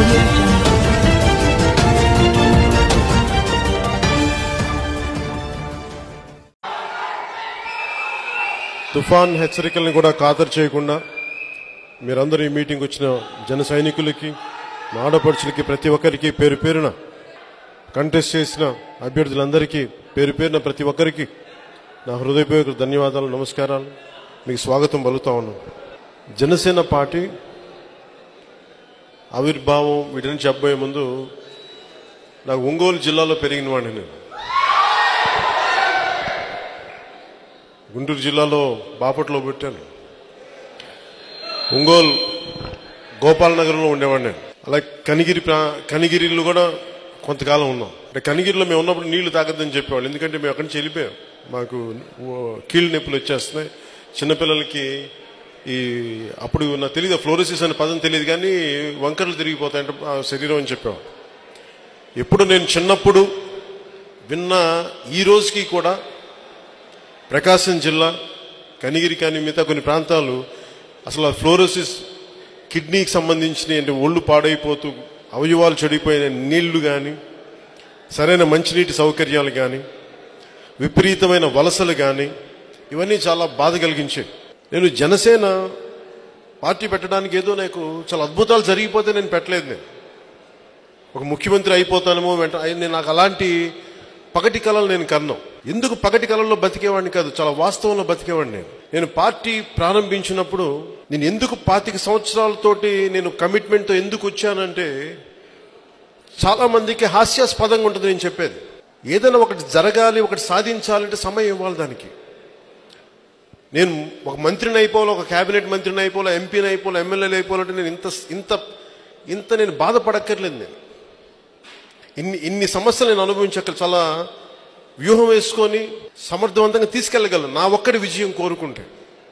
audio jungle. తుఫాన్ హెచ్చరికలను కూడా ఖాతరు చేయకుండా మీరందరూ ఈ మీటింగ్ వచ్చిన జన సైనికులకి మా ఆడపడుచులకి ప్రతి ఒక్కరికి పేరు పేరున కంటెస్ట్ చేసిన అభ్యర్థులందరికీ పేరు పేరున ప్రతి ఒక్కరికి నా హృదయపూర్వక ధన్యవాదాలు నమస్కారాలు మీకు స్వాగతం పలుకుతా ఉన్నాను జనసేన పార్టీ ఆవిర్భావం వీటిని చెప్పబోయే ముందు నాకు ఒంగోలు జిల్లాలో పెరిగిన వాడిని నేను గుంటూరు జిల్లాలో బాపట్లో పుట్టాను ఒంగోలు గోపాలనగరంలో ఉండేవాడిని నేను అలా కనిగిరి ప్రా కనిగిరిలో కూడా కొంతకాలం ఉన్నాం అంటే కనిగిరిలో మేము ఉన్నప్పుడు నీళ్లు తాగద్దని చెప్పేవాళ్ళు ఎందుకంటే మేము అక్కడి నుంచి వెళ్ళిపోయాం మాకు ఓ కీళ్ళు నొప్పులు వచ్చేస్తున్నాయి చిన్నపిల్లలకి ఈ అప్పుడు నాకు తెలియదు ఫ్లోరోసిస్ అనే పదం తెలియదు కానీ వంకరలు తిరిగిపోతాయంటే ఆ శరీరం అని చెప్పేవాళ్ళు ఎప్పుడు నేను చిన్నప్పుడు విన్న ఈ రోజుకి కూడా ప్రకాశం జిల్లా కనిగిరి కానీ మిగతా కొన్ని ప్రాంతాలు అసలు ఆ ఫ్లోరోసిస్ కిడ్నీకి సంబంధించిన అంటే ఒళ్ళు పాడైపోతూ అవయవాలు చెడిపోయిన నీళ్లు కానీ సరైన మంచినీటి సౌకర్యాలు కానీ విపరీతమైన వలసలు కానీ ఇవన్నీ చాలా బాధ కలిగించాయి నేను జనసేన పార్టీ పెట్టడానికి ఏదో నాకు చాలా అద్భుతాలు జరిగిపోతే నేను పెట్టలేదు నేను ఒక ముఖ్యమంత్రి అయిపోతానేమో వెంట అయి- నేను నాకు అలాంటి పగటి కళలు నేను కన్నాం ఎందుకు పగటి కళల్లో బతికేవాడిని కాదు చాలా వాస్తవంలో బతికేవాడిని నేను నేను పార్టీ ప్రారంభించినప్పుడు నేను ఎందుకు పాతిక సంవత్సరాలతోటి నేను కమిట్మెంట్తో ఎందుకు వచ్చానంటే చాలా మందికి హాస్యాస్పదంగా ఉంటుంది నేను చెప్పేది ఏదైనా ఒకటి జరగాలి ఒకటి సాధించాలంటే సమయం ఇవ్వాలి దానికి నేను ఒక మంత్రిని అయిపోవాలి ఒక కేబినెట్ మంత్రిని అయిపోవాలి ఎంపీని అయిపోవాలి ఎమ్మెల్యేలు అయిపోవాలంటే నేను ఇంత ఇంత ఇంత నేను బాధపడక్కర్లేదు నేను ఇన్ని ఇన్ని సమస్యలు నేను అనుభవించక చాలా వ్యూహం వేసుకొని సమర్థవంతంగా తీసుకెళ్ళగలను నా ఒక్కడి విజయం కోరుకుంటే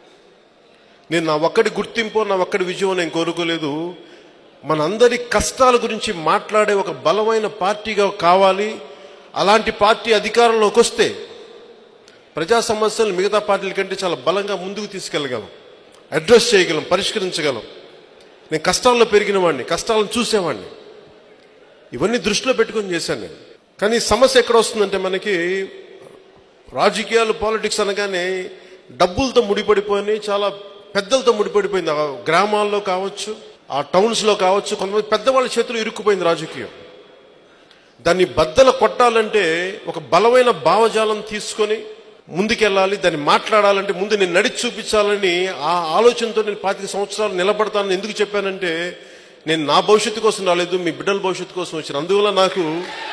నేను నా ఒక్కడి గుర్తింపు నా ఒక్కడి విజయం నేను కోరుకోలేదు మనందరి కష్టాల గురించి మాట్లాడే ఒక బలమైన పార్టీగా కావాలి అలాంటి పార్టీ అధికారంలోకి వస్తే ప్రజా సమస్యలు మిగతా పార్టీల కంటే చాలా బలంగా ముందుకు తీసుకెళ్ళగలం అడ్రస్ చేయగలం పరిష్కరించగలం నేను కష్టాల్లో పెరిగిన వాడిని కష్టాలను చూసేవాడిని ఇవన్నీ దృష్టిలో పెట్టుకొని చేశాను నేను కానీ సమస్య ఎక్కడ వస్తుందంటే మనకి రాజకీయాలు పాలిటిక్స్ అనగానే డబ్బులతో ముడిపడిపోయి చాలా పెద్దలతో ముడిపడిపోయింది ఆ గ్రామాల్లో కావచ్చు ఆ టౌన్స్లో కావచ్చు కొంతమంది పెద్దవాళ్ళ చేతులు ఇరుక్కుపోయింది రాజకీయం దాన్ని బద్దల కొట్టాలంటే ఒక బలమైన భావజాలం తీసుకొని ముందుకెళ్ళాలి దాన్ని మాట్లాడాలంటే ముందు నేను నడిచి చూపించాలని ఆ ఆలోచనతో నేను పాతిక సంవత్సరాలు నిలబడతానని ఎందుకు చెప్పానంటే నేను నా భవిష్యత్తు కోసం రాలేదు మీ బిడ్డల భవిష్యత్తు కోసం వచ్చాను అందువల్ల నాకు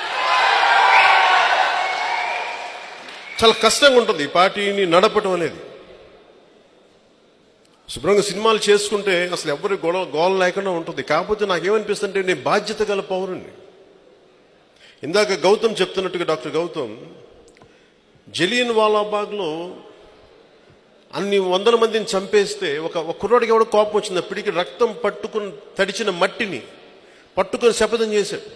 చాలా కష్టంగా ఉంటుంది ఈ పార్టీని నడపడం అనేది శుభ్రంగా సినిమాలు చేసుకుంటే అసలు ఎవరి గొడవ గోల లేకుండా ఉంటుంది కాకపోతే నాకేమనిపిస్తుంటే నేను బాధ్యత గల పౌరుణ్ణి ఇందాక గౌతమ్ చెప్తున్నట్టుగా డాక్టర్ గౌతమ్ జలియన్ వాలాబాగ్లో అన్ని వందల మందిని చంపేస్తే ఒక ఒక కుర్రాడికి ఎవడో కోపం వచ్చింది అప్పటికి రక్తం పట్టుకుని తడిచిన మట్టిని పట్టుకొని శపథం చేశాడు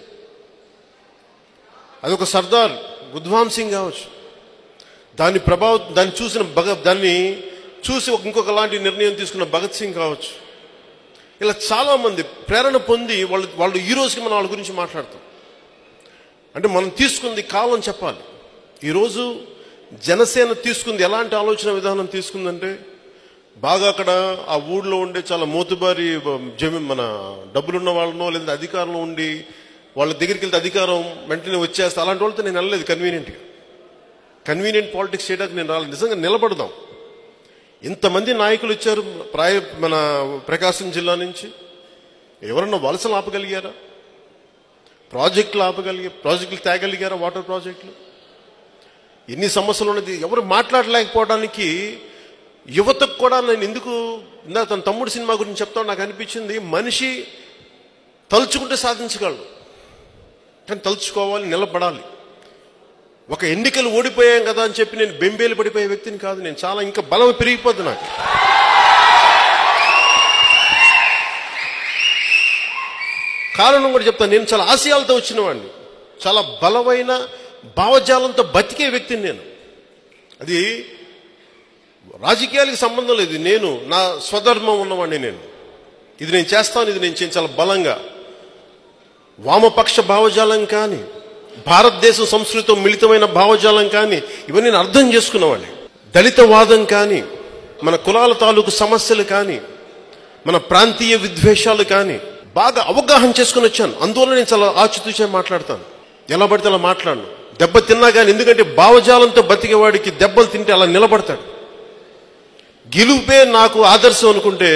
అదొక సర్దార్ గుద్వామ్ సింగ్ కావచ్చు దాని ప్రభావం దాన్ని చూసిన భగ దాన్ని చూసి ఒక ఇంకొక లాంటి నిర్ణయం తీసుకున్న భగత్ సింగ్ కావచ్చు ఇలా చాలా మంది ప్రేరణ పొంది వాళ్ళు వాళ్ళు ఈ రోజుకి మనం వాళ్ళ గురించి మాట్లాడతాం అంటే మనం తీసుకుంది కాలం చెప్పాలి ఈరోజు జనసేన తీసుకుంది ఎలాంటి ఆలోచన విధానం తీసుకుందంటే బాగా అక్కడ ఆ ఊళ్ళో ఉండే చాలా మోతుబారి జమి మన డబ్బులున్న వాళ్ళనో లేదా అధికారంలో ఉండి వాళ్ళ దగ్గరికి వెళ్తే అధికారం వెంటనే వచ్చేస్తే అలాంటి వాళ్ళతో నేను వెళ్ళలేదు కన్వీనియంట్గా కన్వీనియంట్ పాలిటిక్స్ చేయడానికి నేను రాలేదు నిజంగా నిలబడదాం ఇంతమంది నాయకులు వచ్చారు ప్రాయ మన ప్రకాశం జిల్లా నుంచి ఎవరన్నా వలసలు ఆపగలిగారా ప్రాజెక్టులు ఆపగలిగే ప్రాజెక్టులు తేగలిగారా వాటర్ ప్రాజెక్టులు ఎన్ని సమస్యలు ఉన్నది ఎవరు మాట్లాడలేకపోవడానికి యువతకు కూడా నేను ఎందుకు ఇందాక తన తమ్ముడు సినిమా గురించి చెప్తాను నాకు అనిపించింది మనిషి తలుచుకుంటే సాధించగలడు కానీ తలుచుకోవాలి నిలబడాలి ఒక ఎన్నికలు ఓడిపోయాం కదా అని చెప్పి నేను బెంబేలు పడిపోయే వ్యక్తిని కాదు నేను చాలా ఇంకా బలం పెరిగిపోద్ది నాకు కారణం కూడా చెప్తాను నేను చాలా ఆశయాలతో వచ్చిన వాడిని చాలా బలమైన భావజాలంతో బతికే వ్యక్తిని నేను అది రాజకీయాలకు సంబంధం లేదు నేను నా స్వధర్మం ఉన్నవాడిని నేను ఇది నేను చేస్తాను ఇది నేను చేయను చాలా బలంగా వామపక్ష భావజాలం కానీ భారతదేశం సంస్కృతితో మిళితమైన భావజాలం కానీ ఇవన్నీ నేను అర్థం చేసుకున్నవాడిని దళితవాదం కానీ మన కులాల తాలూకు సమస్యలు కానీ మన ప్రాంతీయ విద్వేషాలు కానీ బాగా అవగాహన చేసుకుని వచ్చాను అందువల్ల నేను చాలా ఆచితూచే మాట్లాడతాను ఎలా పడితే అలా మాట్లాడను దెబ్బ తిన్నా కానీ ఎందుకంటే భావజాలంతో బతికేవాడికి దెబ్బలు తింటే అలా నిలబడతాడు గెలుపే నాకు ఆదర్శం అనుకుంటే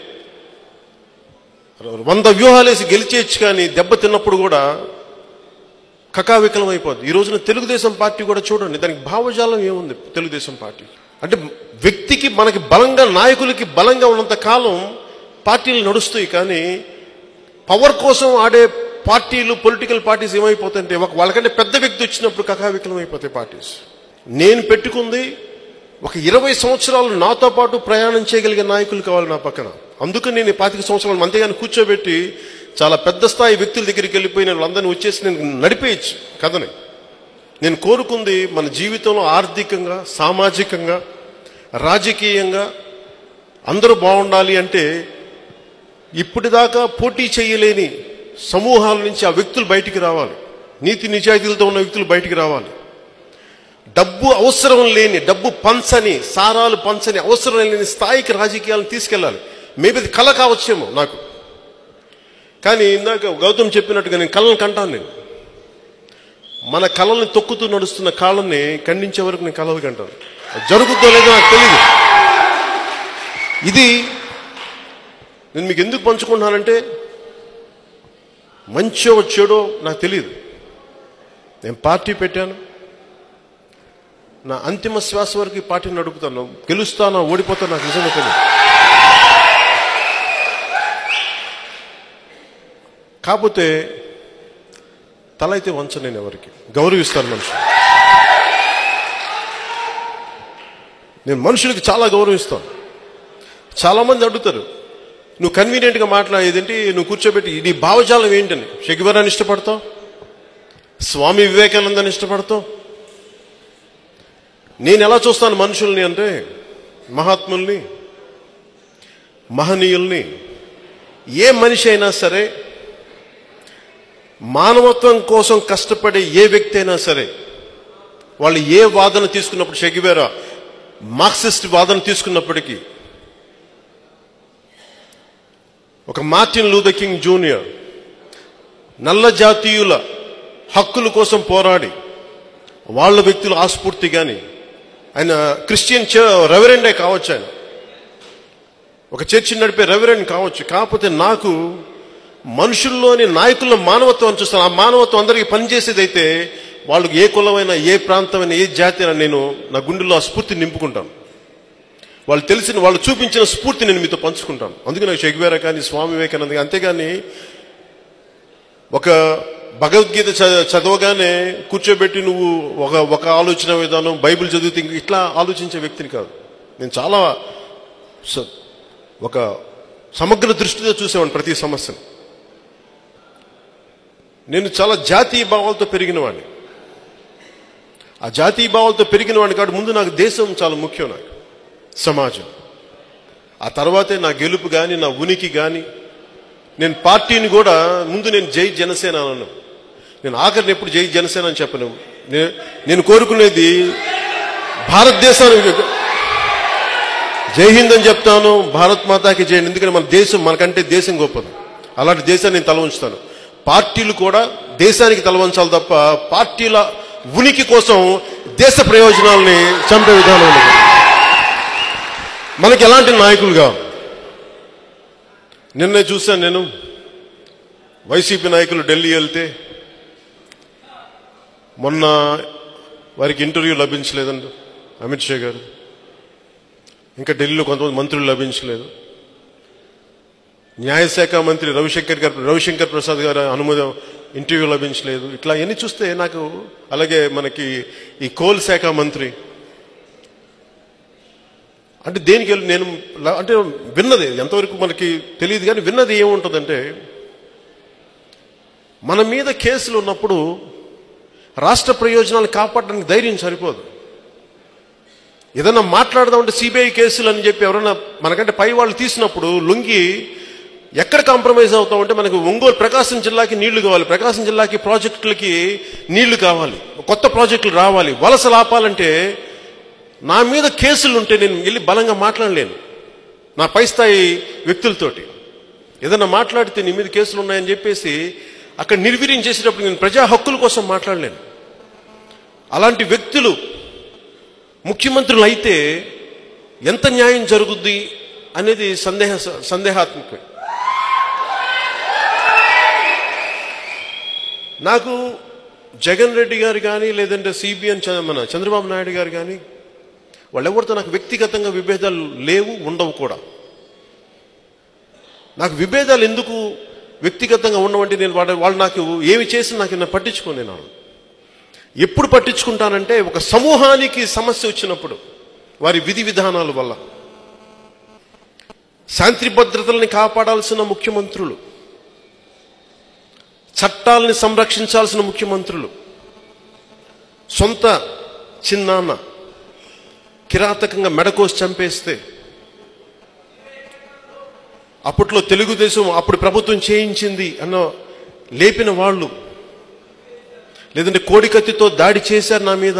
వంద వ్యూహాలేసి గెలిచేయచ్చు కానీ దెబ్బ తిన్నప్పుడు కూడా కకావికలం అయిపోద్ది ఈ రోజున తెలుగుదేశం పార్టీ కూడా చూడండి దానికి భావజాలం ఏముంది తెలుగుదేశం పార్టీ అంటే వ్యక్తికి మనకి బలంగా నాయకులకి బలంగా ఉన్నంత కాలం పార్టీలు నడుస్తాయి కానీ పవర్ కోసం ఆడే పార్టీలు పొలిటికల్ పార్టీస్ ఏమైపోతాయంటే ఒక వాళ్ళకంటే పెద్ద వ్యక్తి వచ్చినప్పుడు కకావికలం అయిపోతాయి పార్టీస్ నేను పెట్టుకుంది ఒక ఇరవై సంవత్సరాలు నాతో పాటు ప్రయాణం చేయగలిగే నాయకులు కావాలి నా పక్కన అందుకని నేను ఈ పాతిక సంవత్సరాలు అంతేగాని కూర్చోబెట్టి చాలా పెద్ద స్థాయి వ్యక్తుల దగ్గరికి వెళ్ళిపోయి నేను వాళ్ళందరినీ వచ్చేసి నేను నడిపేయచ్చు కథని నేను కోరుకుంది మన జీవితంలో ఆర్థికంగా సామాజికంగా రాజకీయంగా అందరూ బాగుండాలి అంటే ఇప్పటిదాకా పోటీ చేయలేని సమూహాల నుంచి ఆ వ్యక్తులు బయటికి రావాలి నీతి నిజాయితీలతో ఉన్న వ్యక్తులు బయటికి రావాలి డబ్బు అవసరం లేని డబ్బు పంచని సారాలు పంచని అవసరం లేని స్థాయికి రాజకీయాలను తీసుకెళ్ళాలి మేబీ అది కళ కావచ్చేమో నాకు కానీ ఇందాక గౌతమ్ చెప్పినట్టుగా నేను కళను కంటాను నేను మన కళల్ని తొక్కుతూ నడుస్తున్న కాళ్ళని ఖండించే వరకు నేను కళలు కంటాను అది జరుగుతుందో లేదో నాకు తెలియదు ఇది నేను మీకు ఎందుకు పంచుకుంటున్నానంటే మంచో చెడో నాకు తెలియదు నేను పార్టీ పెట్టాను నా అంతిమ శ్వాస వరకు ఈ పార్టీని నడుపుతాను గెలుస్తానా ఓడిపోతాను నాకు నిజంగా తెలియదు కాకపోతే తల అయితే వంచ నేను ఎవరికి గౌరవిస్తాను మనిషి నేను మనుషులకి చాలా గౌరవిస్తాను చాలా మంది అడుగుతారు నువ్వు కన్వీనియంట్గా మాట్లాడేదేంటి నువ్వు కూర్చోబెట్టి నీ భావజాలం ఏంటని షెగివరాన్ని ఇష్టపడతావు స్వామి వివేకానందాన్ని ఇష్టపడతావు నేను ఎలా చూస్తాను మనుషుల్ని అంటే మహాత్ముల్ని మహనీయుల్ని ఏ మనిషి అయినా సరే మానవత్వం కోసం కష్టపడే ఏ వ్యక్తి అయినా సరే వాళ్ళు ఏ వాదన తీసుకున్నప్పుడు షెగివేరా మార్క్సిస్ట్ వాదన తీసుకున్నప్పటికీ ఒక మార్టిన్ లూథర్ కింగ్ జూనియర్ నల్ల జాతీయుల హక్కుల కోసం పోరాడి వాళ్ళ వ్యక్తులు ఆస్ఫూర్తి కానీ ఆయన క్రిస్టియన్ రెవరెండే కావచ్చు ఆయన ఒక చర్చి నడిపే రెవరెండ్ కావచ్చు కాకపోతే నాకు మనుషుల్లోని నాయకుల్లో మానవత్వం చూస్తాను ఆ మానవత్వం అందరికీ పనిచేసేదైతే వాళ్ళకి ఏ కులమైన ఏ ప్రాంతమైన ఏ జాతి అయినా నేను నా గుండెల్లో ఆ స్ఫూర్తిని నింపుకుంటాను వాళ్ళు తెలిసిన వాళ్ళు చూపించిన స్ఫూర్తి నేను మీతో పంచుకుంటాను అందుకే నాకు షెగ్వేరా కానీ స్వామి వివేకానంద కానీ అంతేగాని ఒక భగవద్గీత చ- చదవగానే కూర్చోబెట్టి నువ్వు ఒక ఒక ఆలోచన విధానం బైబిల్ చదివితే ఇంక ఇట్లా ఆలోచించే వ్యక్తిని కాదు నేను చాలా స- ఒక సమగ్ర దృష్టితో చూసేవాడిని ప్రతి సమస్యను నేను చాలా జాతీయ భావాలతో పెరిగిన వాడిని ఆ జాతీయ భావాలతో పెరిగిన వాడిని కాబట్టి ముందు నాకు దేశం చాలా ముఖ్యం నాకు సమాజం ఆ తర్వాతే నా గెలుపు కానీ నా ఉనికి కానీ నేను పార్టీని కూడా ముందు నేను జై జనసేన అన్నాను నేను ఆఖరిని ఎప్పుడు జై జనసేన అని చెప్పను నే- నేను కోరుకునేది భారతదేశానికి జై హింద్ అని చెప్తాను భారత్ మాతాకి జై హింద్. ఎందుకంటే మన దేశం మనకంటే దేశం గొప్పది అలాంటి దేశాన్ని నేను తల ఉంచుతాను పార్టీలు కూడా దేశానికి తల వంచాలి తప్ప పార్టీల ఉనికి కోసం దేశ ప్రయోజనాల్ని చంపే విధానం ఉండదు మనకి ఎలాంటి నాయకులుగా నిన్నే చూశాను నేను వైసీపీ నాయకులు ఢిల్లీ వెళ్తే మొన్న వారికి ఇంటర్వ్యూ లభించలేదండి అమిత్ షా గారు ఇంకా ఢిల్లీలో కొంతమంది మంత్రులు లభించలేదు న్యాయశాఖ మంత్రి రవిశంకర్ గారు రవిశంకర్ ప్రసాద్ గారు అనుమతి ఇంటర్వ్యూ లభించలేదు ఇట్లా ఎన్ని చూస్తే నాకు అలాగే మనకి ఈ కోల్ శాఖ మంత్రి అంటే దేనికి వెళ్ళి నేను ల- అంటే విన్నది ఎంతవరకు మనకి తెలియదు కానీ విన్నది ఏముంటుందంటే మన మీద కేసులు ఉన్నప్పుడు రాష్ట్ర ప్రయోజనాలు కాపాడడానికి ధైర్యం సరిపోదు ఏదన్నా మాట్లాడదామంటే సిబిఐ కేసులు అని చెప్పి ఎవరైనా మనకంటే పై వాళ్ళు తీసినప్పుడు లొంగి ఎక్కడ కాంప్రమైజ్ అవుతామంటే మనకు ఒంగోలు ప్రకాశం జిల్లాకి నీళ్లు కావాలి ప్రకాశం జిల్లాకి ప్రాజెక్టులకి నీళ్లు కావాలి కొత్త ప్రాజెక్టులు రావాలి వలసలు ఆపాలంటే నా మీద కేసులు ఉంటే నేను వెళ్ళి బలంగా మాట్లాడలేను నా పై స్థాయి వ్యక్తులతోటి ఏదన్నా మాట్లాడితే నీ మీద కేసులు ఉన్నాయని చెప్పేసి అక్కడ నిర్వీర్యం చేసేటప్పుడు నేను ప్రజా హక్కుల కోసం మాట్లాడలేను అలాంటి వ్యక్తులు ముఖ్యమంత్రులు అయితే ఎంత న్యాయం జరుగుద్ది అనేది సందేహ సందేహాత్మకమే నాకు జగన్ రెడ్డి గారు కానీ లేదంటే సిబిఎన్ మన చంద్రబాబు నాయుడు గారు కానీ వాళ్ళెవరితో నాకు వ్యక్తిగతంగా విభేదాలు లేవు ఉండవు కూడా నాకు విభేదాలు ఎందుకు వ్యక్తిగతంగా ఉండవంటే నేను వాళ్ళ వాళ్ళు నాకు ఏమి చేసి నాకు నేను పట్టించుకోను నేను ఎప్పుడు పట్టించుకుంటానంటే ఒక సమూహానికి సమస్య వచ్చినప్పుడు వారి విధి విధానాల వల్ల శాంతి భద్రతల్ని కాపాడాల్సిన ముఖ్యమంత్రులు చట్టాలని సంరక్షించాల్సిన ముఖ్యమంత్రులు సొంత చిన్నాన్న కిరాతకంగా మెడకోసి చంపేస్తే అప్పట్లో తెలుగుదేశం అప్పుడు ప్రభుత్వం చేయించింది అన్న లేపిన వాళ్ళు లేదంటే కోడికత్తితో దాడి చేశారు నా మీద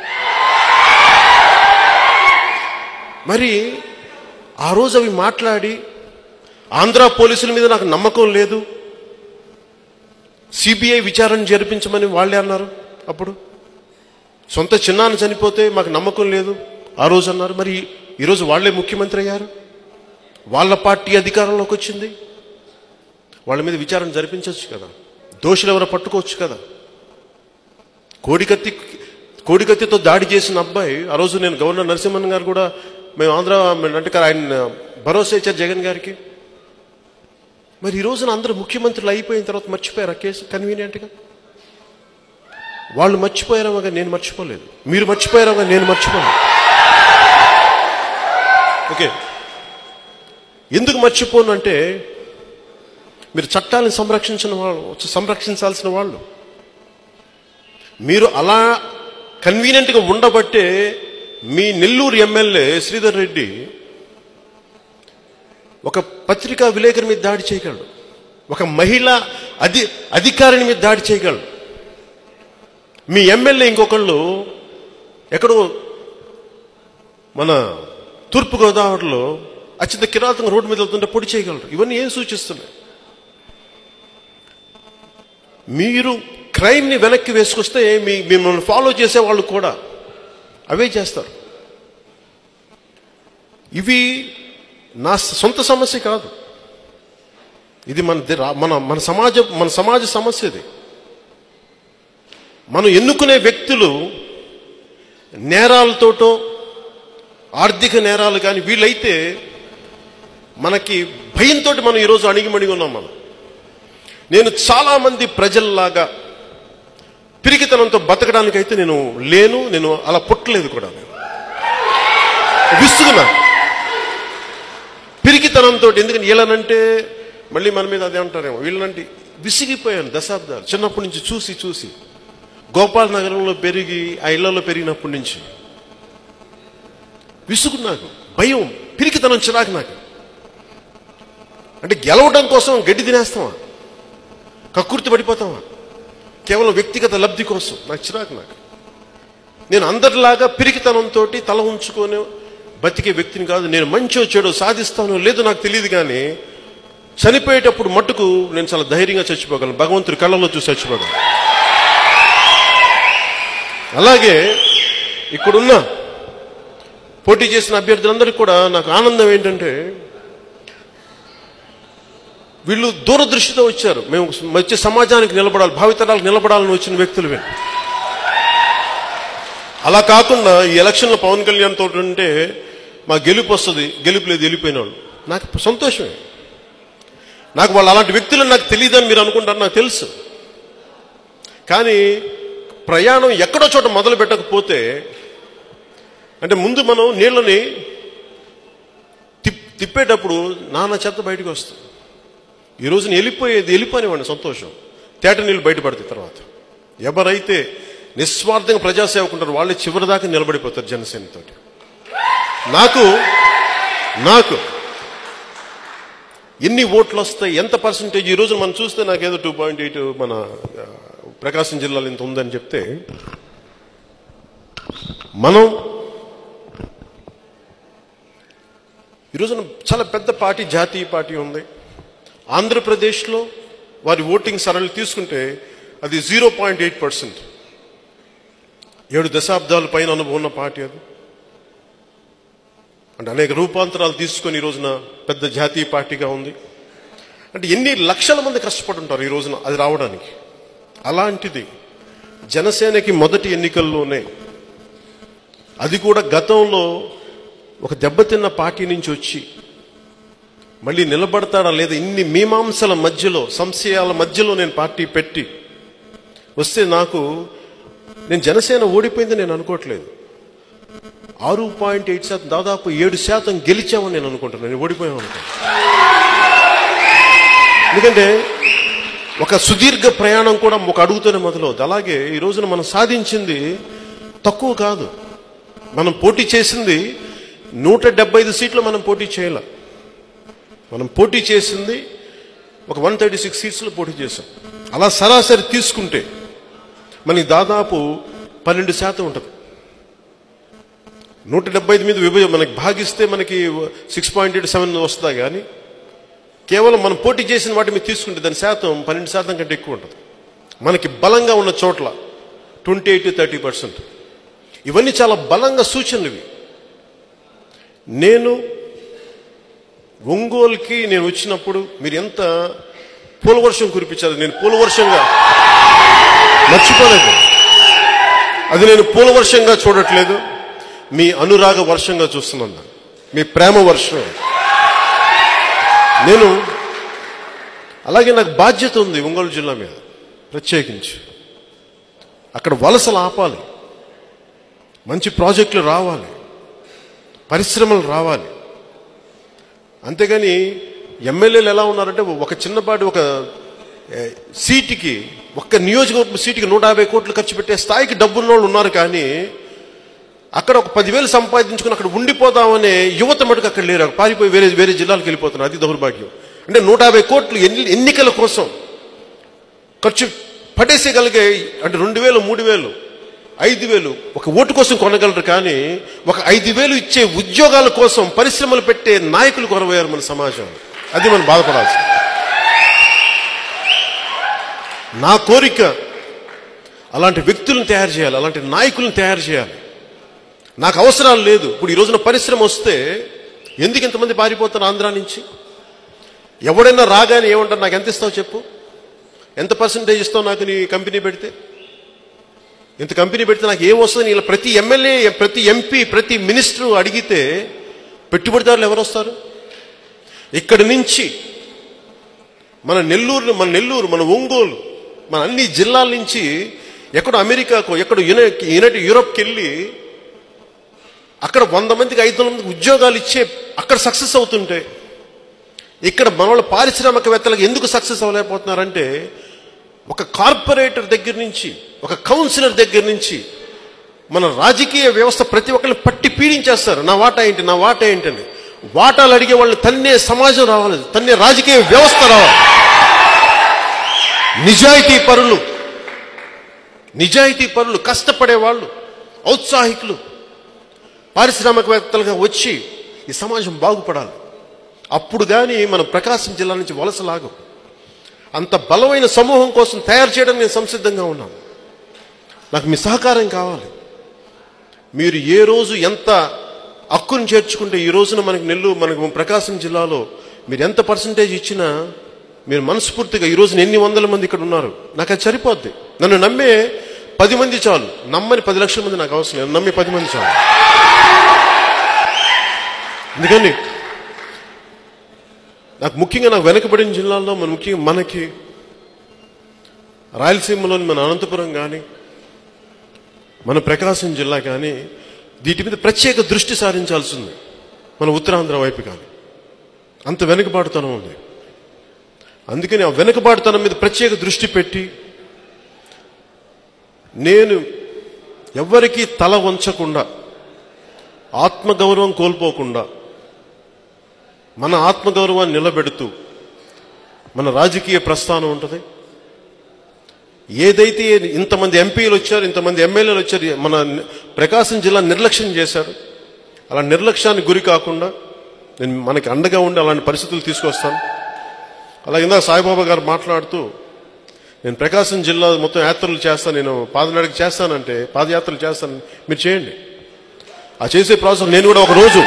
మరి ఆ రోజు అవి మాట్లాడి ఆంధ్ర పోలీసుల మీద నాకు నమ్మకం లేదు సిబిఐ విచారణ జరిపించమని వాళ్ళే అన్నారు అప్పుడు సొంత చిన్నాన్న చనిపోతే మాకు నమ్మకం లేదు ఆ రోజు అన్నారు మరి ఈరోజు వాళ్ళే ముఖ్యమంత్రి అయ్యారు వాళ్ళ పార్టీ అధికారంలోకి వచ్చింది వాళ్ళ మీద విచారణ జరిపించవచ్చు కదా దోషులు ఎవరో పట్టుకోవచ్చు కదా కోడికత్తి కోడికత్తితో దాడి చేసిన అబ్బాయి ఆ రోజు నేను గవర్నర్ నరసింహన్ గారు కూడా మేము ఆంధ్ర అంటే ఆయన భరోసా ఇచ్చారు జగన్ గారికి మరి ఈ రోజున అందరూ ముఖ్యమంత్రులు అయిపోయిన తర్వాత మర్చిపోయారు ఆ కేసు కన్వీనియంట్గా వాళ్ళు మర్చిపోయారేమోగా నేను మర్చిపోలేదు మీరు మర్చిపోయారేమో నేను మర్చిపోలేదు ఓకే ఎందుకు మర్చిపోను అంటే మీరు చట్టాలను సంరక్షించిన వాళ్ళు సంరక్షించాల్సిన వాళ్ళు మీరు అలా కన్వీనియంట్గా ఉండబట్టే మీ నెల్లూరు ఎమ్మెల్యే శ్రీధర్ రెడ్డి ఒక పత్రికా విలేకరి మీద దాడి చేయగలడు ఒక మహిళ అధి అధికారిని మీద దాడి చేయగలడు మీ ఎమ్మెల్యే ఇంకొకళ్ళు ఎక్కడో మన తూర్పుగోదావరిలో అత్యంత కిరాతంగా రోడ్డు మీద వెళ్తుంటే పొడి చేయగలరు ఇవన్నీ ఏం సూచిస్తున్నాయి మీరు క్రైమ్ని వెనక్కి వేసుకొస్తే మీ మిమ్మల్ని ఫాలో చేసే వాళ్ళు కూడా అవే చేస్తారు ఇవి నా సొంత సమస్య కాదు ఇది మన ది- రా- మన మన సమాజ మన సమాజ సమస్య ఇది మనం ఎన్నుకునే వ్యక్తులు నేరాలతోటో ఆర్థిక నేరాలు కానీ వీళ్ళైతే మనకి భయంతో మనం ఈరోజు అణిగిమణిగి ఉన్నాం మనం నేను చాలా మంది ప్రజల్లాగా పిరికితనంతో బతకడానికైతే నేను లేను నేను అలా పుట్టలేదు కూడా నేను విస్తున్నా పిరికితనంతో ఎందుకని వీళ్ళనంటే మళ్ళీ మన మీద అదే అంటారేమో వీళ్ళనంటే విసిగిపోయాను దశాబ్దాలు చిన్నప్పటి నుంచి చూసి చూసి గోపాల్ నగరంలో పెరిగి ఆ ఇళ్లలో పెరిగినప్పటి నుంచి విసుగు నాకు భయం పిరికితనం చిరాకు నాకు అంటే గెలవడం కోసం గడ్డి తినేస్తామా కక్కుర్తి పడిపోతామా కేవలం వ్యక్తిగత లబ్ధి కోసం నాకు చిరాకు నాకు నేను అందరిలాగా పిరికితనంతో తల ఉంచుకొని బతికే వ్యక్తిని కాదు నేను మంచో చెడో సాధిస్తానో లేదో నాకు తెలియదు కానీ చనిపోయేటప్పుడు మట్టుకు నేను చాలా ధైర్యంగా చచ్చిపోగలను భగవంతుడి కళ్ళలో చూసి చచ్చిపోగలను అలాగే ఇక్కడున్న పోటీ చేసిన అభ్యర్థులందరికీ కూడా నాకు ఆనందం ఏంటంటే వీళ్ళు దూరదృష్టితో వచ్చారు మేము వచ్చే సమాజానికి నిలబడాలి భావితరాలకు నిలబడాలని వచ్చిన వ్యక్తులు వీళ్ళు అలా కాకుండా ఈ ఎలక్షన్లో పవన్ కళ్యాణ్ తోటి ఉంటే మా గెలుపు వస్తుంది గెలుపు లేదు వెళ్ళిపోయిన వాళ్ళు నాకు సంతోషమే నాకు వాళ్ళు అలాంటి వ్యక్తులు నాకు తెలియదని మీరు అనుకుంటారు నాకు తెలుసు కానీ ప్రయాణం ఎక్కడో చోట మొదలు పెట్టకపోతే అంటే ముందు మనం నీళ్ళని తిప్ తిప్పేటప్పుడు నానా చెత్త బయటకు వస్తుంది ఈ రోజున వెళ్ళిపోయేది వెళ్ళిపోనివ్వండి సంతోషం తేట నీళ్ళు బయటపడతాయి తర్వాత ఎవరైతే నిస్వార్థంగా ప్రజాసేవకుంటారు వాళ్ళే చివరి దాకా నిలబడిపోతారు జనసేనతోటి నాకు నాకు ఎన్ని ఓట్లు వస్తాయి ఎంత పర్సంటేజ్ ఈ రోజు మనం చూస్తే నాకేదో టూ పాయింట్ ఎయిట్ మన ఆ, ప్రకాశం జిల్లాలో ఇంత ఉందని చెప్తే మనం ఈ రోజున చాలా పెద్ద పార్టీ జాతీయ పార్టీ ఉంది ఆంధ్రప్రదేశ్లో వారి ఓటింగ్ సరళి తీసుకుంటే అది జీరో పాయింట్ ఎయిట్ పర్సెంట్ ఏడు దశాబ్దాల పైన అనుభవం ఉన్న పార్టీ అది అంటే అనేక రూపాంతరాలు తీసుకొని ఈ రోజున పెద్ద జాతీయ పార్టీగా ఉంది అంటే ఎన్ని లక్షల మంది కష్టపడి ఉంటారు ఈ రోజున అది రావడానికి అలాంటిది జనసేనకి మొదటి ఎన్నికల్లోనే అది కూడా గతంలో ఒక దెబ్బతిన్న పార్టీ నుంచి వచ్చి మళ్ళీ నిలబడతాడా లేదా ఇన్ని మీమాంసల మధ్యలో సంశయాల మధ్యలో నేను పార్టీ పెట్టి వస్తే నాకు నేను జనసేన ఓడిపోయింది నేను అనుకోవట్లేదు ఆరు పాయింట్ ఎయిట్ శాతం దాదాపు ఏడు శాతం గెలిచామని నేను అనుకుంటున్నాను నేను ఓడిపోయాం అనుకో ఎందుకంటే ఒక సుదీర్ఘ ప్రయాణం కూడా ఒక అడుగుతూనే మొదలవుతుంది అలాగే ఈ రోజున మనం సాధించింది తక్కువ కాదు మనం పోటీ చేసింది నూట డెబ్బై ఐదు సీట్లు మనం పోటీ చేయాల మనం పోటీ చేసింది ఒక వన్ థర్టీ సిక్స్ సీట్స్లో పోటీ చేసాం అలా సరాసరి తీసుకుంటే మనకి దాదాపు పన్నెండు శాతం ఉంటుంది నూట డెబ్బై ఐదు మీద విభజన మనకి భాగిస్తే మనకి సిక్స్ పాయింట్ ఎయిట్ సెవెన్ వస్తుందా కానీ కేవలం మనం పోటీ చేసిన వాటి మీద తీసుకుంటే దాని శాతం పన్నెండు శాతం కంటే ఎక్కువ ఉంటుంది మనకి బలంగా ఉన్న చోట్ల ట్వంటీ ఎయిట్ థర్టీ పర్సెంట్ ఇవన్నీ చాలా బలంగా సూచనలు ఇవి నేను ఒంగోలుకి నేను వచ్చినప్పుడు మీరు ఎంత పూలవర్షం కురిపించారు నేను పూలవర్షంగా మర్చిపోలేదు అది నేను పూలవర్షంగా చూడట్లేదు మీ అనురాగ వర్షంగా చూస్తున్నాను దాన్ని. మీ ప్రేమ వర్షం నేను అలాగే నాకు బాధ్యత ఉంది ఒంగోలు జిల్లా మీద ప్రత్యేకించి అక్కడ వలసలు ఆపాలి మంచి ప్రాజెక్టులు రావాలి పరిశ్రమలు రావాలి అంతేగాని ఎమ్మెల్యేలు ఎలా ఉన్నారంటే ఒక చిన్నపాటి ఒక ఏ, సీటుకి ఒక్క నియోజకవర్గం సీటుకి నూట యాభై కోట్లు ఖర్చు పెట్టే స్థాయికి డబ్బున్న వాళ్ళు ఉన్నారు కానీ అక్కడ ఒక పదివేలు సంపాదించుకుని అక్కడ ఉండిపోదామనే యువత మటుకు అక్కడ లేరు అక్కడ పారిపోయి వేరే వేరే జిల్లాలకు వెళ్ళిపోతున్నారు అది దౌర్భాగ్యం అంటే నూట యాభై కోట్లు ఎన్ని ఎన్నికల కోసం ఖర్చు పడేసేయగలిగే అంటే రెండు వేలు మూడు వేలు ఐదు వేలు ఒక ఓటు కోసం కొనగలరు కానీ ఒక ఐదు వేలు ఇచ్చే ఉద్యోగాల కోసం పరిశ్రమలు పెట్టే నాయకులు కొరవయ్యారు మన సమాజం అది మనం బాధపడాల్సింది నా కోరిక అలాంటి వ్యక్తులను తయారు చేయాలి అలాంటి నాయకులను తయారు చేయాలి నాకు అవసరాలు లేదు ఇప్పుడు ఈ రోజున పరిశ్రమ వస్తే ఎందుకు ఇంతమంది పారిపోతారు ఆంధ్రా నుంచి ఎవడైనా రాగానే ఏమంటారు నాకు ఎంత ఇస్తావు చెప్పు ఎంత పర్సంటేజ్ ఇస్తావు నాకు నీ కంపెనీ పెడితే ఇంత కంపెనీ పెడితే నాకు ఏం వస్తుంది ఇలా ప్రతి ఎమ్మెల్యే ప్రతి ఎంపీ ప్రతి మినిస్టర్ అడిగితే పెట్టుబడిదారులు ఎవరు వస్తారు ఇక్కడి నుంచి మన నెల్లూరు మన నెల్లూరు మన ఒంగోలు మన అన్ని జిల్లాల నుంచి ఎక్కడో అమెరికాకు ఎక్కడో యునైటెడ్ యునైటెడ్ యూరోప్కి వెళ్ళి అక్కడ వంద మందికి ఐదు వందల మందికి ఉద్యోగాలు ఇచ్చే అక్కడ సక్సెస్ అవుతుంటే ఇక్కడ మన వాళ్ళ పారిశ్రామికవేత్తలకు ఎందుకు సక్సెస్ అవ్వలేకపోతున్నారంటే ఒక కార్పొరేటర్ దగ్గర నుంచి ఒక కౌన్సిలర్ దగ్గర నుంచి మన రాజకీయ వ్యవస్థ ప్రతి ఒక్కరిని పట్టి పీడించేస్తారు నా వాటా ఏంటి నా వాటా ఏంటని వాటాలు అడిగే వాళ్ళని తన్నే సమాజం రావాలి తన్నే రాజకీయ వ్యవస్థ రావాలి నిజాయితీ పరులు నిజాయితీ పరులు కష్టపడే వాళ్ళు ఔత్సాహికులు పారిశ్రామికవేత్తలుగా వచ్చి ఈ సమాజం బాగుపడాలి అప్పుడు కానీ మన ప్రకాశం జిల్లా నుంచి వలసలాగం అంత బలమైన సమూహం కోసం తయారు చేయడం నేను సంసిద్ధంగా ఉన్నాను నాకు మీ సహకారం కావాలి మీరు ఏ రోజు ఎంత హక్కును చేర్చుకుంటే ఈ రోజున మనకి నెల్లూరు మనకు ప్రకాశం జిల్లాలో మీరు ఎంత పర్సంటేజ్ ఇచ్చినా మీరు మనస్ఫూర్తిగా ఈ రోజున ఎన్ని వందల మంది ఇక్కడ ఉన్నారు నాకు అది సరిపోద్ది నన్ను నమ్మే పది మంది చాలు నమ్మని పది లక్షల మంది నాకు అవసరం లేదు నమ్మి పది మంది చాలు ఎందుకని నాకు ముఖ్యంగా నాకు వెనకబడిన జిల్లాల్లో మన ముఖ్యంగా మనకి రాయలసీమలోని మన అనంతపురం కానీ మన ప్రకాశం జిల్లా కానీ వీటి మీద ప్రత్యేక దృష్టి సారించాల్సి ఉంది మన ఉత్తరాంధ్ర వైపు కానీ అంత వెనుకబాటుతనం ఉంది అందుకని ఆ వెనుకబాటుతనం మీద ప్రత్యేక దృష్టి పెట్టి నేను ఎవ్వరికీ తల వంచకుండా ఆత్మగౌరవం కోల్పోకుండా మన ఆత్మగౌరవాన్ని నిలబెడుతూ మన రాజకీయ ప్రస్థానం ఉంటుంది ఏదైతే ఇంతమంది ఎంపీలు వచ్చారు ఇంతమంది ఎమ్మెల్యేలు వచ్చారు మన ప్రకాశం జిల్లా నిర్లక్ష్యం చేశారు అలా నిర్లక్ష్యానికి గురి కాకుండా నేను మనకి అండగా ఉండి అలాంటి పరిస్థితులు తీసుకొస్తాను అలా ఇందాక సాయిబాబా గారు మాట్లాడుతూ నేను ప్రకాశం జిల్లా మొత్తం యాత్రలు చేస్తాను నేను పాదనడికి చేస్తానంటే పాదయాత్రలు చేస్తాను మీరు చేయండి ఆ చేసే ప్రాసెస్ నేను కూడా ఒక రోజు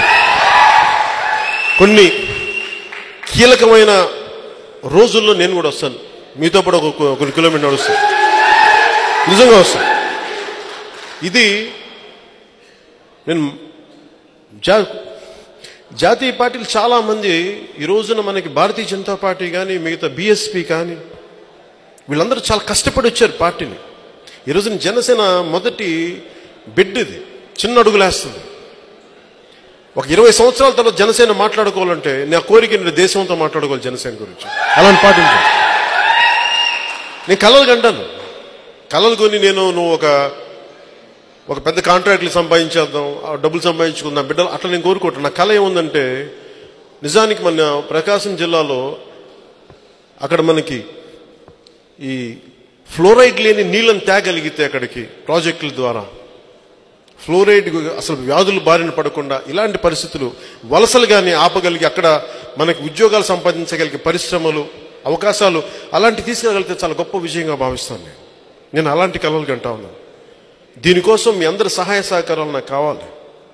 కొన్ని కీలకమైన రోజుల్లో నేను కూడా వస్తాను మీతో పాటు ఒక కొన్ని కిలోమీటర్ నడుస్తాను నిజంగా వస్తాను ఇది నేను జా జాతీయ పార్టీలు చాలా మంది ఈ రోజున మనకి భారతీయ జనతా పార్టీ కానీ మిగతా బీఎస్పీ కానీ వీళ్ళందరూ చాలా కష్టపడి వచ్చారు పార్టీని ఈ రోజున జనసేన మొదటి బిడ్ ఇది చిన్న అడుగులేస్తుంది ఒక ఇరవై సంవత్సరాల తర్వాత జనసేన మాట్లాడుకోవాలంటే నా కోరిక నేను దేశంతో మాట్లాడుకోవాలి జనసేన గురించి అలాంటి పాటించాను నేను కలలు కంటాను కలలు కొని నేను నువ్వు ఒక ఒక పెద్ద కాంట్రాక్ట్లు సంపాదించేద్దాం ఆ డబ్బులు సంపాదించుకుందాం బిడ్డలు అట్లా నేను కోరుకుంటాను నా కళ ఏముందంటే నిజానికి మన ప్రకాశం జిల్లాలో అక్కడ మనకి ఈ ఫ్లోరైడ్ లేని నీళ్ళని తేగలిగితే అక్కడికి ప్రాజెక్టుల ద్వారా ఫ్లోరైడ్ అసలు వ్యాధులు బారిన పడకుండా ఇలాంటి పరిస్థితులు వలసలు కానీ ఆపగలిగి అక్కడ మనకి ఉద్యోగాలు సంపాదించగలిగే పరిశ్రమలు అవకాశాలు అలాంటి తీసుకెళ్ళగలిగితే చాలా గొప్ప విజయంగా భావిస్తాను నేను నేను అలాంటి కళలు కంటా ఉన్నాను దీనికోసం మీ అందరి సహాయ సహకారాలు నాకు కావాలి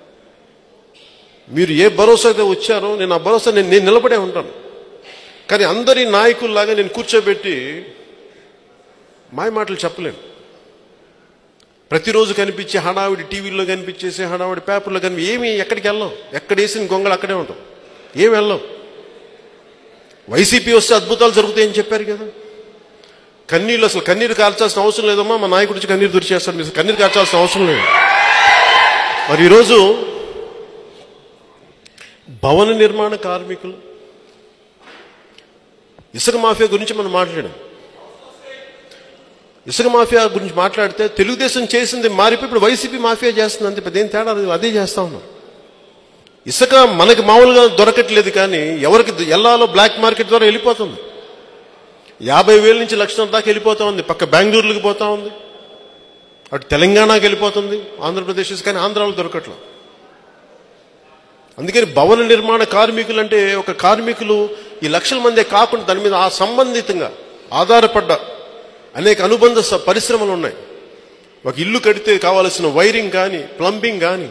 మీరు ఏ భరోసాతో వచ్చారో నేను ఆ భరోసా నేను నేను నిలబడే ఉంటాను కానీ అందరి నాయకుల్లాగా నేను కూర్చోబెట్టి మాయ మాటలు చెప్పలేను ప్రతిరోజు కనిపించే హడావిడి టీవీలో కనిపించేసి హడావిడి పేపర్లో కనిపి ఏమి ఎక్కడికి వెళ్ళాం ఎక్కడ వేసిన గొంగలు అక్కడే ఉంటాం ఏమి వెళ్ళాం వైసీపీ వస్తే అద్భుతాలు జరుగుతాయని చెప్పారు కదా కన్నీళ్ళు అసలు కన్నీరు కార్చాల్సిన అవసరం లేదమ్మా మా నాయకుడి నుంచి కన్నీరు దురిచేస్తాడు మీరు కన్నీరు కార్చాల్సిన అవసరం లేదు మరి ఈరోజు భవన నిర్మాణ కార్మికులు ఇసుక మాఫియా గురించి మనం మాట్లాడాం ఇసుక మాఫియా గురించి మాట్లాడితే తెలుగుదేశం చేసింది మారిపోయి ఇప్పుడు వైసీపీ మాఫియా చేస్తుంది అంతే పెద్ద ఏం తేడా లేదు. అదే చేస్తా ఉన్నాం ఇసుక మనకి మామూలుగా దొరకట్లేదు కానీ ఎవరికి ఎల్లాలో బ్లాక్ మార్కెట్ ద్వారా వెళ్ళిపోతుంది యాభై వేల నుంచి లక్షల దాకా వెళ్ళిపోతా ఉంది పక్క బెంగళూరులకు పోతా ఉంది అటు తెలంగాణకి వెళ్ళిపోతుంది ఆంధ్రప్రదేశ్ కానీ ఆంధ్రాలో దొరకట్లేదు అందుకని భవన నిర్మాణ కార్మికులు అంటే ఒక కార్మికులు ఈ లక్షల మందే కాకుండా దాని మీద ఆ సంబంధితంగా ఆధారపడ్డ అనేక అనుబంధ స- పరిశ్రమలు ఉన్నాయి ఒక ఇల్లు కడితే కావాల్సిన వైరింగ్ కానీ ప్లంబింగ్ కానీ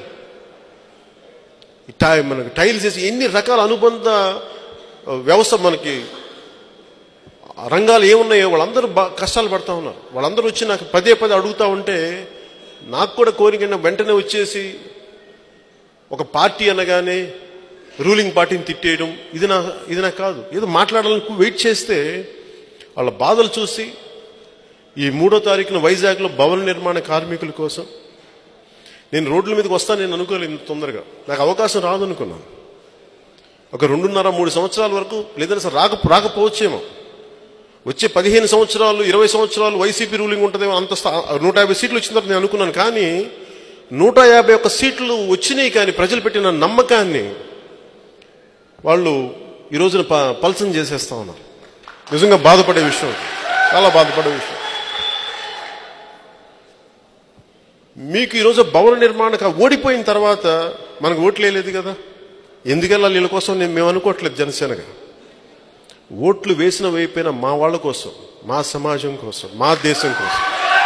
ఈ టై- మనకి టైల్స్ వేసి ఎన్ని రకాల అనుబంధ ఆ, వ్యవస్థ మనకి ఆ రంగాలు ఏమున్నాయో వాళ్ళందరూ బా కష్టాలు పడతా ఉన్నారు వాళ్ళందరూ వచ్చి నాకు పదే పదే అడుగుతా ఉంటే నాకు కూడా కోరిక వెంటనే వచ్చేసి ఒక పార్టీ అనగానే రూలింగ్ పార్టీని తిట్టేయడం ఇది నా ఇది నాకు కాదు ఏదో మాట్లాడాలని వెయిట్ చేస్తే వాళ్ళ బాధలు చూసి ఈ మూడో తారీఖున వైజాగ్లో భవన నిర్మాణ కార్మికుల కోసం నేను రోడ్ల మీదకి వస్తాను నేను అనుకోలేదు ఇంత తొందరగా నాకు అవకాశం రాదు అనుకున్నాను ఒక రెండున్నర మూడు సంవత్సరాల వరకు లేదంటే అసలు రాక రాకపోవచ్చేమో వచ్చే పదిహేను సంవత్సరాలు ఇరవై సంవత్సరాలు వైసీపీ రూలింగ్ ఉంటుందేమో అంత స్థా- నూట యాభై సీట్లు వచ్చిన తర్వాత నేను అనుకున్నాను కానీ నూట యాభై ఒక్క సీట్లు వచ్చినాయి కానీ ప్రజలు పెట్టిన నమ్మకాన్ని వాళ్ళు ఈ రోజున ప- పల్సం చేసేస్తా ఉన్నారు నిజంగా బాధపడే విషయం చాలా బాధపడే విషయం మీకు ఈరోజు భవన నిర్మాణ కా- ఓడిపోయిన తర్వాత మనకు ఓట్లు వేయలేదు కదా ఎందుకెళ్ళాలి వీళ్ళ కోసం నేను మేము అనుకోవట్లేదు జనసేనగా ఓట్లు వేసిన వైపోయిన మా వాళ్ళ కోసం మా సమాజం కోసం మా దేశం కోసం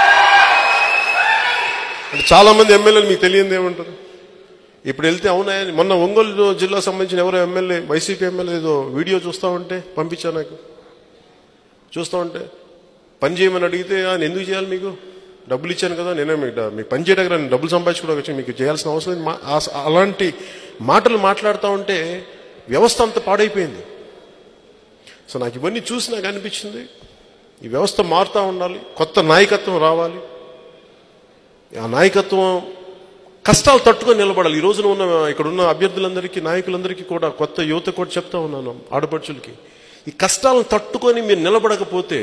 అంటే చాలా మంది ఎమ్మెల్యేలు మీకు తెలియదు ఏమంటారు ఇప్పుడు వెళ్తే అవునా అని మొన్న ఒంగోలు జిల్లా సంబంధించిన ఎవరో ఎమ్మెల్యే వైసీపీ ఎమ్మెల్యే ఏదో వీడియో చూస్తా ఉంటే పంపించా నాకు చూస్తా ఉంటే పని చేయమని అడిగితే "ఆ, నేను ఎందుకు చేయాలి మీకు డబ్బులు ఇచ్చాను కదా నేనే మీకు డ- మీకు పని చేయడానికి నేను డబ్బులు సంపాదించుకోవడానికి వచ్చి మీకు చేయాల్సిన అవసరం లేదు మా- ఆ- అలాంటి మాటలు మాట్లాడుతూ ఉంటే వ్యవస్థ అంత పాడైపోయింది సో నాకు ఇవన్నీ చూసి నాకు అనిపించింది ఈ వ్యవస్థ మారుతూ ఉండాలి కొత్త నాయకత్వం రావాలి ఆ నాయకత్వం కష్టాలు తట్టుకొని నిలబడాలి ఈ రోజున ఉన్న ఇక్కడ ఉన్న అభ్యర్థులందరికీ నాయకులందరికీ కూడా కొత్త యువత కూడా చెప్తా ఉన్నాను ఆడపడుచులకి ఈ కష్టాలను తట్టుకొని మీరు నిలబడకపోతే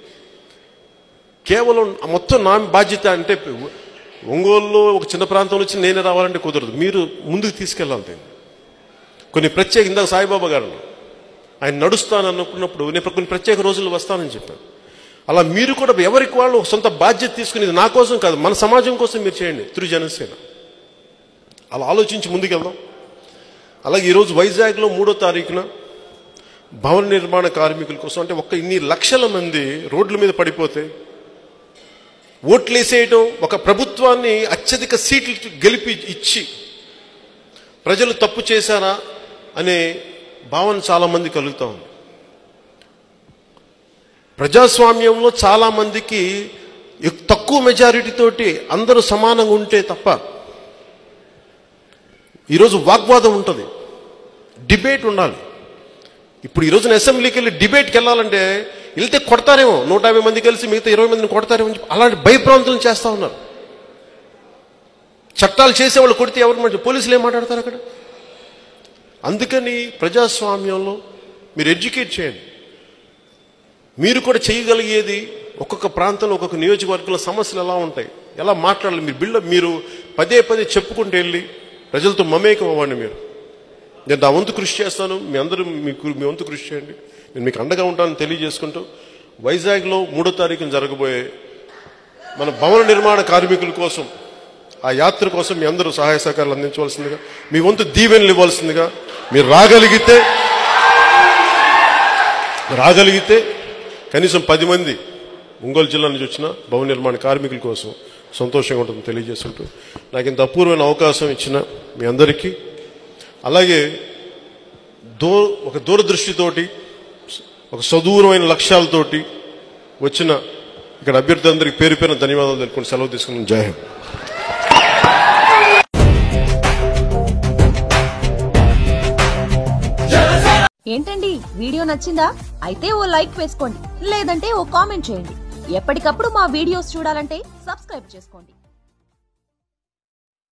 కేవలం మొత్తం నా బాధ్యత అంటే ఒంగోలులో ఒక చిన్న ప్రాంతంలో వచ్చి నేనే రావాలంటే కుదరదు మీరు ముందుకు తీసుకెళ్ళాలి దీన్ని. కొన్ని ప్రత్యేక ఇందాక సాయిబాబా గారు ఆయన నడుస్తాను అనుకున్నప్పుడు నేను కొన్ని ప్రత్యేక రోజులు వస్తానని చెప్పాను అలా మీరు కూడా ఎవరికి వాళ్ళు ఒక సొంత బాధ్యత తీసుకుని ఇది నా కోసం కాదు మన సమాజం కోసం మీరు చేయండి త్రు జనసేన అలా ఆలోచించి ముందుకెళ్దాం అలాగే ఈరోజు వైజాగ్లో మూడో తారీఖున భవన నిర్మాణ కార్మికుల కోసం అంటే ఒక్క ఇన్ని లక్షల మంది రోడ్ల మీద పడిపోతే ఓట్లేసేయడం ఒక ప్రభుత్వాన్ని అత్యధిక సీట్లు గెలిపి ఇచ్చి ప్రజలు తప్పు చేశారా అనే భావన చాలా మంది కలుగుతా ఉంది ప్రజాస్వామ్యంలో చాలా మందికి ఎక్- తక్కువ మెజారిటీ తోటి అందరూ సమానంగా ఉంటే తప్ప ఈరోజు వాగ్వాదం ఉంటుంది డిబేట్ ఉండాలి ఇప్పుడు ఈ రోజున అసెంబ్లీకి వెళ్ళి డిబేట్కి వెళ్ళాలంటే వెళ్తే కొడతారేమో నూట యాభై మంది కలిసి మిగతా ఇరవై మందిని కొడతారేమో అని చెప్పి అలాంటి భయభ్రాంతులను చేస్తా ఉన్నారు చట్టాలు చేసేవాళ్ళు కొడితే ఎవరు మాట పోలీసులు ఏం మాట్లాడతారు అక్కడ అందుకని ప్రజాస్వామ్యంలో మీరు ఎడ్యుకేట్ చేయండి మీరు కూడా చేయగలిగేది ఒక్కొక్క ప్రాంతంలో ఒక్కొక్క నియోజకవర్గంలో సమస్యలు ఎలా ఉంటాయి ఎలా మాట్లాడాలి మీరు బిల్డ మీరు పదే పదే చెప్పుకుంటూ వెళ్ళి ప్రజలతో మమేకం అవ్వండి మీరు నేను నా వంతు కృషి చేస్తాను మీ అందరూ మీకు మీ వంతు కృషి చేయండి నేను మీకు అండగా ఉంటానని తెలియజేసుకుంటూ వైజాగ్లో మూడో తారీఖున జరగబోయే మన భవన నిర్మాణ కార్మికుల కోసం ఆ యాత్ర కోసం మీ అందరూ సహాయ సహకారాలు అందించవలసిందిగా మీ వంతు దీవెనలు ఇవ్వాల్సిందిగా మీరు రాగలిగితే రాగలిగితే కనీసం పది మంది ఒంగోలు జిల్లా నుంచి వచ్చిన భవన నిర్మాణ కార్మికుల కోసం సంతోషంగా ఉంటుందని తెలియజేస్తుంటూ నాకు ఇంత అపూర్వమైన అవకాశం ఇచ్చిన మీ అందరికీ అలాగే దో ఒక దూరదృష్టితోటి ఒక సదూరమైన లక్ష్యాలతోటి వచ్చిన ఇక్కడ అభ్యర్థులందరికీ పేరు పేరున ధన్యవాదాలు తెలుపుకొని సెలవు తీసుకున్నాను జై హింద్ ఏంటండి వీడియో నచ్చిందా అయితే ఓ లైక్ వేసుకోండి లేదంటే ఓ కామెంట్ చేయండి ఎప్పటికప్పుడు మా వీడియోస్ చూడాలంటే సబ్స్క్రైబ్ చేసుకోండి